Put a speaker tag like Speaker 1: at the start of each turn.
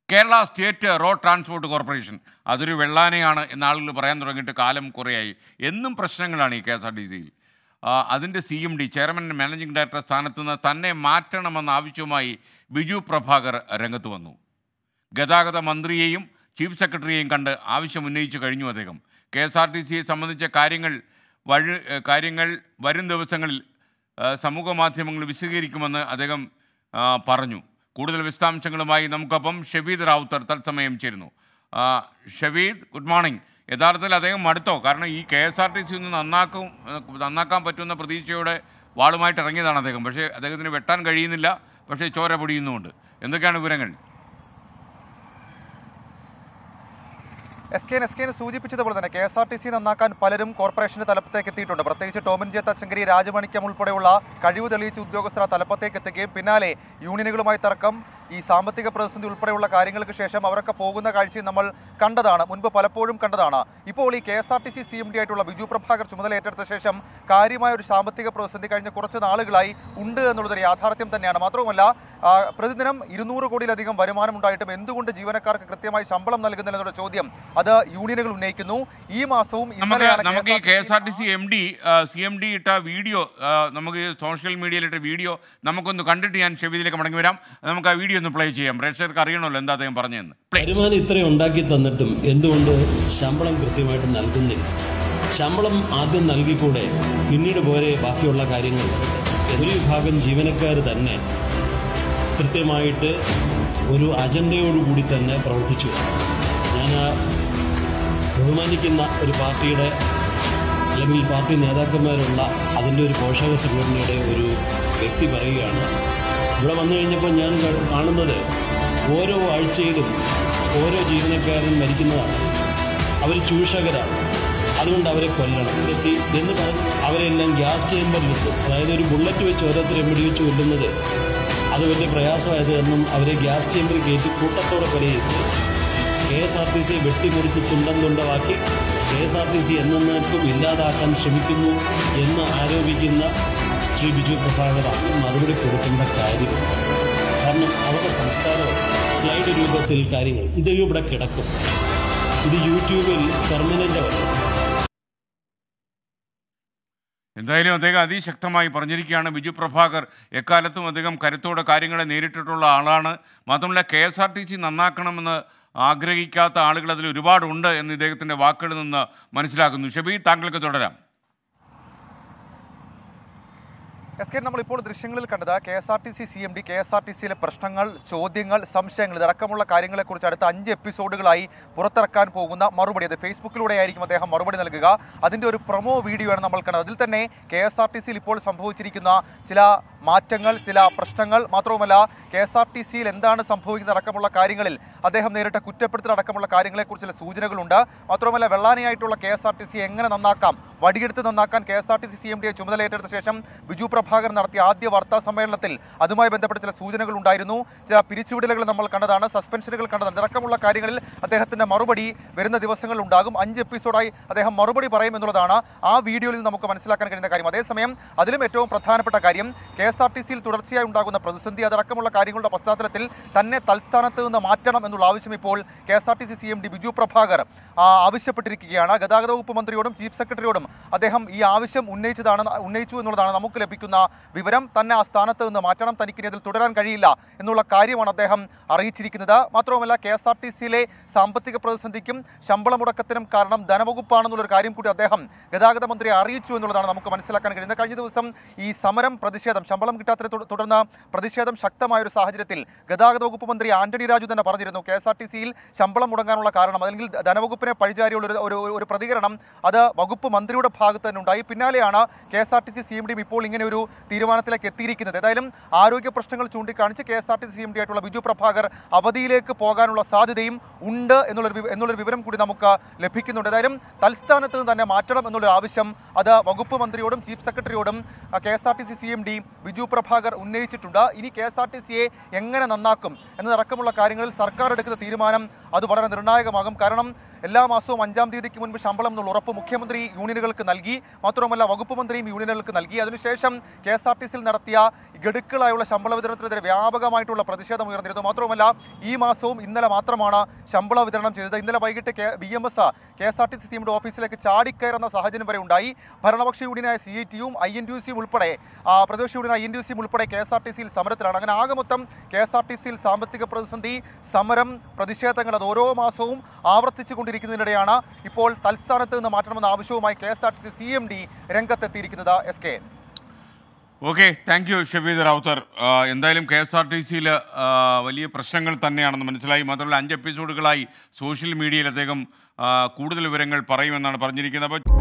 Speaker 1: Kerala state road transport corporation അതൊരു വെള്ളാനയാണ് എന്ന ആളുകൾ പറയാൻ തുടങ്ങിയിട്ട് കാലം കുറേയായി എന്നും പ്രശ്നങ്ങളാണ് ഈ കെ എസ് ആർ ടി സിയിൽ അതിൻ്റെ C M D chairman and managing director സ്ഥാനത്ത് നിന്ന് തന്നെ മാറ്റണമെന്ന ആവശ്യവുമായി ബിജു പ്രഭാകർ രംഗത്ത് വന്നു ഗതാഗത മന്ത്രിയെയും ചീഫ് സെക്രട്ടറിയെയും കണ്ട് ആവശ്യം ഉന്നയിച്ചു കഴിഞ്ഞു അദ്ദേഹം കെ എസ് ആർ ടി സിയെ സംബന്ധിച്ച കാര്യങ്ങൾ വഴി ഏഹ് കാര്യങ്ങൾ വരും ദിവസങ്ങളിൽ ഏഹ് സമൂഹ മാധ്യമങ്ങളിൽ വിശദീകരിക്കുമെന്ന് അദ്ദേഹം ആ, പറഞ്ഞു കൂടുതൽ വിശദാംശങ്ങളുമായി നമുക്കൊപ്പം ഷെഫീദ് റാവുത്തർ തത്സമയം ചേരുന്നു ആ, ഷെഫീദ് ഗുഡ് മോർണിംഗ് യഥാർത്ഥത്തിൽ അദ്ദേഹം മടുത്തോ കാരണം ഈ K S R T C ഒന്ന് നന്നാക്കും ഏഹ് നന്നാക്കാൻ പറ്റുന്ന പ്രതീക്ഷയോടെ വാളുമായിട്ട് ഇറങ്ങിയതാണ് അദ്ദേഹം പക്ഷേ അദ്ദേഹത്തിന് വെട്ടാൻ കഴിയുന്നില്ല പക്ഷേ ചോര പൊടിയുന്നുമുണ്ട് എന്തൊക്കെയാണ് വിവരങ്ങൾ
Speaker 2: എസ് കെ എസ് കെ സൂചിപ്പിച്ചതുപോലെ തന്നെ K S R T C നന്നാക്കാൻ പലരും കോർപ്പറേഷന്റെ തലപ്പത്തേക്ക് എത്തിയിട്ടുണ്ട് പ്രത്യേകിച്ച് ടോമിൻ ജെ തച്ചങ്കരി രാജമണിക്കം ഉൾപ്പെടെയുള്ള കഴിവ് തെളിയിച്ച ഉദ്യോഗസ്ഥർ ആ തലപ്പത്തേക്ക് എത്തുകയും പിന്നാലെ യൂണിയനുകളുമായി തർക്കം ഈ സാമ്പത്തിക പ്രതിസന്ധി ഉൾപ്പെടെയുള്ള കാര്യങ്ങൾക്ക് ശേഷം അവരൊക്കെ പോകുന്ന കാഴ്ചയും നമ്മൾ കണ്ടതാണ് മുൻപ് പലപ്പോഴും കണ്ടതാണ് ഇപ്പോൾ ഈ K S R T C C M D ആയിട്ടുള്ള ബിജു പ്രഭാകർ ചുമതല ഏറ്റെടുത്ത ശേഷം കാര്യമായ ഒരു സാമ്പത്തിക പ്രതിസന്ധി കഴിഞ്ഞ കുറച്ച് നാളുകളായി ഉണ്ട് എന്നുള്ളതൊരു യാഥാർത്ഥ്യം തന്നെയാണ് മാത്രവുമല്ല ആ, പ്രതിദിനം ഇരുന്നൂറ് കോടിയിലധികം വരുമാനം ഉണ്ടായിട്ടും എന്തുകൊണ്ട് ജീവനക്കാർക്ക് കൃത്യമായി ശമ്പളം നൽകുന്നില്ല എന്നുള്ള ചോദ്യം അത് യൂണിയനുകൾ ഉന്നയിക്കുന്നു ഈ മാസവും
Speaker 1: നമുക്ക്
Speaker 2: ഇന്നലെയാണ്
Speaker 1: നമുക്ക് ഈ K S R T C M D C M D ഇട്ട വീഡിയോ ആ, നമുക്ക് സോഷ്യൽ മീഡിയയിൽ ഇട്ട വീഡിയോ നമുക്കൊന്ന് കണ്ടിട്ട് ഞാൻ ഷെവീദിലേക്ക് മടങ്ങി വരാം നമുക്ക് ആ വീഡിയോ ഒന്ന് പ്ലേ ചെയ്യാം പ്രേക്ഷകർക്ക് അറിയണമല്ലോ എന്താ അദ്ദേഹം പറഞ്ഞതെന്ന് പ്ലേ
Speaker 3: വരുമാനം ഇത്രയും ഉണ്ടാക്കി തന്നിട്ടും എന്തുകൊണ്ട് ശമ്പളം കൃത്യമായിട്ട് നൽകുന്നില്ല ശമ്പളം ആദ്യം നൽകിക്കൂടെ പിന്നീട് പോരെ ബാക്കിയുള്ള കാര്യങ്ങൾ ഒരു വിഭാഗം ജീവനക്കാർ തന്നെ കൃത്യമായിട്ട് ഒരു അജണ്ടയോടുകൂടി തന്നെ പ്രവർത്തിച്ചു ഞാൻ ആ ബഹുമാനിക്കുന്ന ഒരു പാർട്ടിയുടെ അല്ലെങ്കിൽ പാർട്ടി നേതാക്കന്മാരുള്ള അതിൻ്റെ ഒരു പോഷക സംഘടനയുടെ ഒരു വ്യക്തി പറയുകയാണ് ഇവിടെ വന്നു കഴിഞ്ഞപ്പോൾ ഞാൻ ക- കാണുന്നത് ഓരോ ആഴ്ചയിലും ഓരോ ജീവനക്കാരൻ മരിക്കുന്നതാണ് അവർ ചൂഷകരാണ് അതുകൊണ്ട് അവരെ കൊല്ലണം എത്തി എന്ന് പറഞ്ഞ് അവരെല്ലാം ഗ്യാസ് ചേമ്പറിലിട്ടു അതായത് ഒരു ബുള്ളറ്റ് വെച്ച് ഓരോരുത്തരെ വെടിവെച്ച് കൊല്ലുന്നത് അത് വലിയ പ്രയാസമായത് കാരണം അവരെ ഗ്യാസ് ചേമ്പറിൽ കയറ്റി കൂട്ടത്തോടെ കൊല ചെയ്തു K S R T C വെട്ടിമുറിച്ച് തുണ്ടം തുണ്ടമാക്കി K S R T C എന്നേക്കും ഇല്ലാതാക്കാൻ ശ്രമിക്കുന്നു എന്ന് ആരോപിക്കുന്ന ശ്രീ ബിജു പ്രഭാകറാണ് മറുപടി കൊടുക്കേണ്ട കാര്യം കാരണം അവരുടെ സംസ്കാരം സ്ലൈഡ് രൂപത്തിൽ കാര്യങ്ങൾ ഇത് ഇവിടെ കിടക്കും ഇത് യൂട്യൂബിൽ പെർമനൻ്റ് ആണ്
Speaker 1: എന്തായാലും അദ്ദേഹം അതിശക്തമായി പറഞ്ഞിരിക്കുകയാണ് ബിജു പ്രഭാകർ എക്കാലത്തും അദ്ദേഹം കരുത്തോടെ കാര്യങ്ങളെ നേരിട്ടിട്ടുള്ള ആളാണ് മാത്രമല്ല K S R T C നന്നാക്കണമെന്ന് ആഗ്രഹിക്കാത്ത ആളുകൾ അതിൽ ഒരുപാടുണ്ട് എന്ന് ഇദ്ദേഹത്തിൻ്റെ വാക്കുകളിൽ നിന്ന് മനസ്സിലാക്കുന്നു ഷബി താങ്കൾക്ക് തുടരാം
Speaker 2: എസ് കെ നമ്മളിപ്പോൾ ദൃശ്യങ്ങളിൽ കണ്ടത് K S R T C C M D K S R T സിയിലെ പ്രശ്നങ്ങൾ ചോദ്യങ്ങൾ സംശയങ്ങൾ ഇതടക്കമുള്ള കാര്യങ്ങളെക്കുറിച്ച് അടുത്ത അഞ്ച് എപ്പിസോഡുകളായി പുറത്തിറക്കാൻ പോകുന്ന മറുപടി അത് ഫേസ്ബുക്കിലൂടെ ആയിരിക്കും അദ്ദേഹം മറുപടി നൽകുക അതിൻ്റെ ഒരു പ്രൊമോ വീഡിയോ ആണ് നമ്മൾ കണ്ടത് അതിൽ തന്നെ കെ എസ് ആർ ടി സിയിൽ ഇപ്പോൾ സംഭവിച്ചിരിക്കുന്ന ചില മാറ്റങ്ങൾ ചില പ്രശ്നങ്ങൾ മാത്രവുമല്ല കെ എസ് ആർ ടി സിയിൽ എന്താണ് സംഭവിക്കുന്നത് അടക്കമുള്ള കാര്യങ്ങളിൽ അദ്ദേഹം നേരിട്ട കുറ്റപ്പെടുത്തൽ അടക്കമുള്ള കാര്യങ്ങളെക്കുറിച്ചുള്ള സൂചനകളുണ്ട് മാത്രവുമല്ല വെള്ളാനയായിട്ടുള്ള K S R T C എങ്ങനെ നന്നാക്കാം വടിയെടുത്ത് നന്നാക്കാൻ K S R T C C M ഡിയെ ചുമതല ഏറ്റെടുത്ത ശേഷം ബിജു പ്രഭാകർ നടത്തിയ ആദ്യ വാർത്താ സമ്മേളനത്തിൽ അതുമായി ബന്ധപ്പെട്ട ചില സൂചനകൾ ഉണ്ടായിരുന്നു ചില പിരിച്ചുവിടലുകൾ നമ്മൾ കണ്ടതാണ് സസ്പെൻഷനുകൾ കണ്ടതാണ് അടക്കമുള്ള കാര്യങ്ങളിൽ അദ്ദേഹത്തിന്റെ മറുപടി വരുന്ന ദിവസങ്ങളിൽ ഉണ്ടാകും അഞ്ച് എപ്പിസോഡായി അദ്ദേഹം മറുപടി പറയും എന്നുള്ളതാണ് ആ വീഡിയോയിൽ നിന്ന് നമുക്ക് മനസ്സിലാക്കാൻ കഴിയുന്ന കാര്യം അതേസമയം അതിലും ഏറ്റവും പ്രധാനപ്പെട്ട കാര്യം കെ എസ് ആർ ടി സിയിൽ തുടർച്ചയായി ഉണ്ടാകുന്ന പ്രതിസന്ധി അതടക്കമുള്ള കാര്യങ്ങളുടെ പശ്ചാത്തലത്തിൽ തന്നെ തൽസ്ഥാനത്ത് നിന്ന് മാറ്റണം എന്നുള്ള ആവശ്യം ഇപ്പോൾ K S R T C C M D Biju Prabhakar ആ, ആവശ്യപ്പെട്ടിരിക്കുകയാണ് ഗതാഗത വകുപ്പ് മന്ത്രിയോടും ചീഫ് സെക്രട്ടറിയോടും അദ്ദേഹം ഈ ആവശ്യം ഉന്നയിച്ചതാണ് ഉന്നയിച്ചു എന്നുള്ളതാണ് നമുക്ക് ലഭിക്കുന്ന വിവരം തന്നെ ആ സ്ഥാനത്ത് നിന്ന് മാറ്റണം തനിക്കിനി അതിൽ തുടരാൻ കഴിയില്ല എന്നുള്ള കാര്യമാണ് അദ്ദേഹം അറിയിച്ചിരിക്കുന്നത് മാത്രവുമല്ല കെ എസ് ആർ ടി സിയിലെ സാമ്പത്തിക പ്രതിസന്ധിക്കും ശമ്പള മുടക്കത്തിനും കാരണം ധനവകുപ്പാണെന്നുള്ളൊരു കാര്യം കൂടി അദ്ദേഹം ഗതാഗത മന്ത്രിയെ അറിയിച്ചു എന്നുള്ളതാണ് നമുക്ക് മനസ്സിലാക്കാൻ കഴിയുന്നത് കഴിഞ്ഞ ദിവസം ഈ സമരം പ്രതിഷേധം ശമ്പളം കിട്ടാത്തതിനെ തുട- തുടർന്ന് പ്രതിഷേധം ശക്തമായ ഒരു സാഹചര്യത്തിൽ ഗതാഗത വകുപ്പ് മന്ത്രി ആന്റണി രാജു തന്നെ പറഞ്ഞിരുന്നു കെ എസ് ആർ ടി സിയിൽ ശമ്പളം മുടങ്ങാനുള്ള കാരണം അല്ലെങ്കിൽ ധനവകുപ്പിനെ പഴിചാരിയുള്ള ഒരു- ഒരു ഒരു പ്രതികരണം അത് വകുപ്പ് മന്ത്രിയുടെ ഭാഗത്ത് തന്നെ ഉണ്ടായി പിന്നാലെയാണ് K S R T C C M ഡിയും ഇപ്പോൾ ഇങ്ങനെ ഒരു തീരുമാനത്തിലേക്ക് എത്തിയിരിക്കുന്നത് ഏതായാലും ആരോഗ്യ പ്രശ്നങ്ങൾ ചൂണ്ടിക്കാണിച്ച് K S R T C C M D ആയിട്ടുള്ള ബിജു പ്രഭാകർ അവധിയിലേക്ക് പോകാനുള്ള സാധ്യതയും ഉണ്ട് എന്നുള്ളൊരു വിവ- എന്നുള്ളൊരു വിവരം കൂടി നമുക്ക് ലഭിക്കുന്നുണ്ട് ഏതായാലും തൽസ്ഥാനത്ത് നിന്ന് തന്നെ മാറ്റണം എന്നുള്ളൊരു ആവശ്യം അത് വകുപ്പ് മന്ത്രിയോടും ചീഫ് സെക്രട്ടറിയോടും K S R T C C M D Biju Prabhakar ഉന്നയിച്ചിട്ടുണ്ട് ഇനി കെ എസ് ആർ ടി സിയെ എങ്ങനെ നന്നാക്കും എന്നതടക്കമുള്ള കാര്യങ്ങളിൽ സർക്കാർ എടുക്കുന്ന തീരുമാനം അത് വളരെ നിർണായകമാകും കാരണം എല്ലാ മാസവും അഞ്ചാം തീയതിക്ക് മുൻപ് ശമ്പളം എന്നുള്ള ഉറപ്പ് മുഖ്യമന്ത്രി യൂണിയനുകൾക്ക് നൽകി മാത്രമല്ല വകുപ്പ് മന്ത്രിയും യൂണിയനുകൾക്ക് നൽകി അതിനുശേഷം കെ എസ് ആർ ടി സിയിൽ നടത്തിയ ഗഡുക്കളായുള്ള ശമ്പള വിതരണത്തിനെതിരെ വ്യാപകമായിട്ടുള്ള പ്രതിഷേധം ഉയർന്നിരുന്നു മാത്രവുമല്ല ഈ മാസവും ഇന്നലെ മാത്രമാണ് ശമ്പള വിതരണം ചെയ്തത് ഇന്നലെ വൈകിട്ട് B M S K S R T C സിയുടെ ഓഫീസിലേക്ക് ചാടിക്കയറുന്ന സാഹചര്യം വരെ ഉണ്ടായി ഭരണപക്ഷ യൂണിയനായ സി ഐ ടിയും ഐ എൻ ടി സിയും ഉൾപ്പെടെ ആ, പ്രതിപക്ഷ യൂണിയൻ ഐ എൻ ടി സിയും ഉൾപ്പെടെ കെ എസ് ആർ ടി സിയിൽ സമരത്തിലാണ് അങ്ങനെ ആകെ മൊത്തം കെ എസ് ആർ ടി സിയിൽ സാമ്പത്തിക പ്രതിസന്ധി സമരം പ്രതിഷേധങ്ങൾ അത് ഓരോ മാസവും ആവർത്തിച്ചു കൊണ്ടിരിക്കുന്നതിനിടെയാണ് ഇപ്പോൾ തൽസ്ഥാനത്ത് നിന്ന് മാറ്റണമെന്ന ആവശ്യവുമായി K S R T C C M D രംഗത്തെത്തിയിരിക്കുന്നത് S K
Speaker 1: okay thank you Shabeed Rawther ആ, എന്തായാലും കെ എസ് ആർ ടി സിയിൽ വലിയ പ്രശ്നങ്ങൾ തന്നെയാണെന്ന് മനസ്സിലായി മാത്രമല്ല അഞ്ച് എപ്പിസോഡുകളായി സോഷ്യൽ മീഡിയയിൽ അദ്ദേഹം ആ, കൂടുതൽ വിവരങ്ങൾ പറയുമെന്നാണ് പറഞ്ഞിരിക്കുന്നത് അപ്പോൾ